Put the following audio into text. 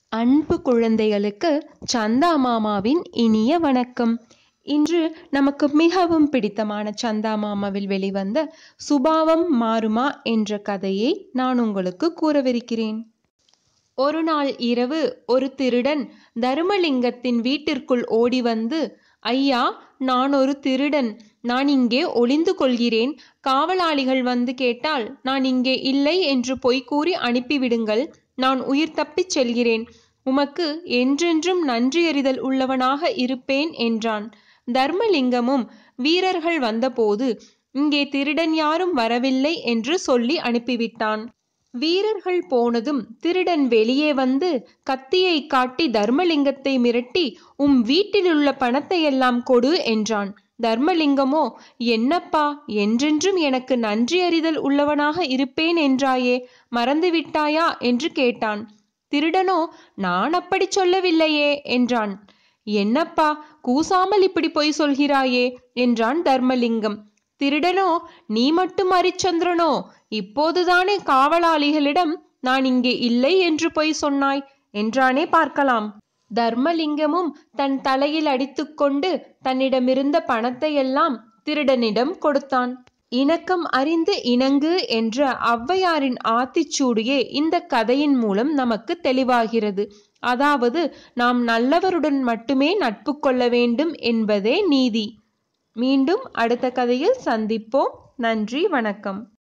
அன்பு குழந்தைகளுக்கு சந்தா மாமாவின் இனிய வணக்கம் இன்று நமக்கு மிகவும் பிடித்தமான சந்தா மாமாவில் வெளிவந்த சுபாவம் மாறுமா என்ற கதையை நான் உங்களுக்கு கூறவிருக்கிறேன் ஒரு நாள் இரவு ஒரு திருடன் தருமலிங்கத்தின் வீட்டிற்குள் ஓடி வந்து ஐயா நான் ஒரு திருடன் நான் இங்கே ஒளிந்து கொள்கிறேன் காவலாளிகள் வந்து கேட்டால் நான் இங்கே இல்லை என்று பொய் கூறி அனுப்பிவிடுங்கள் நான் உயிர் தப்பிச் செல்கிறேன் உமக்கு என்றென்றும் நன்றியறிதல் உள்ளவனாக இருப்பேன் என்றான் தர்மலிங்கமும் வீரர்கள் வந்தபோது இங்கே திருடன் யாரும் வரவில்லை என்று சொல்லி அனுப்பிவிட்டான் வீரர்கள் போனதும் திருடன் வெளியே வந்து கத்தியை காட்டி தர்மலிங்கத்தை மிரட்டி உம் வீட்டிலுள்ள பணத்தை எல்லாம் கொடு என்றான் தர்மலிங்கமோ என்னப்பா என்றென்றும் எனக்கு நன்றி அறிதல் உள்ளவனாக இருப்பேன் என்றாயே மறந்துவிட்டாயா என்று கேட்டான் திருடனோ நான் அப்படி சொல்லவில்லையே என்றான் என்னப்பா கூசாமல் இப்படி பொய் சொல்கிறாயே என்றான் தர்மலிங்கம் திருடனோ நீ மட்டும் ஹரிச்சந்திரனோ இப்போதுதானே காவலாளிகளிடம் நான் இங்கே இல்லை என்று பொய் சொன்னாய் என்றானே பார்க்கலாம் தர்மலிங்கமும் தன் தலையில் அடித்துக்கொண்டு தன்னிடமிருந்த பணத்தை எல்லாம் திருடனிடம் கொடுத்தான் இணக்கம் அறிந்து இணங்கு என்ற ஔவையாரின் ஆத்திச்சூடியே இந்த கதையின் மூலம் நமக்கு தெளிவாகிறது அதாவது நாம் நல்லவருடன் மட்டுமே நட்பு கொள்ள வேண்டும் என்பதே நீதி மீண்டும் அடுத்த கதையில் சந்திப்போம் நன்றி வணக்கம்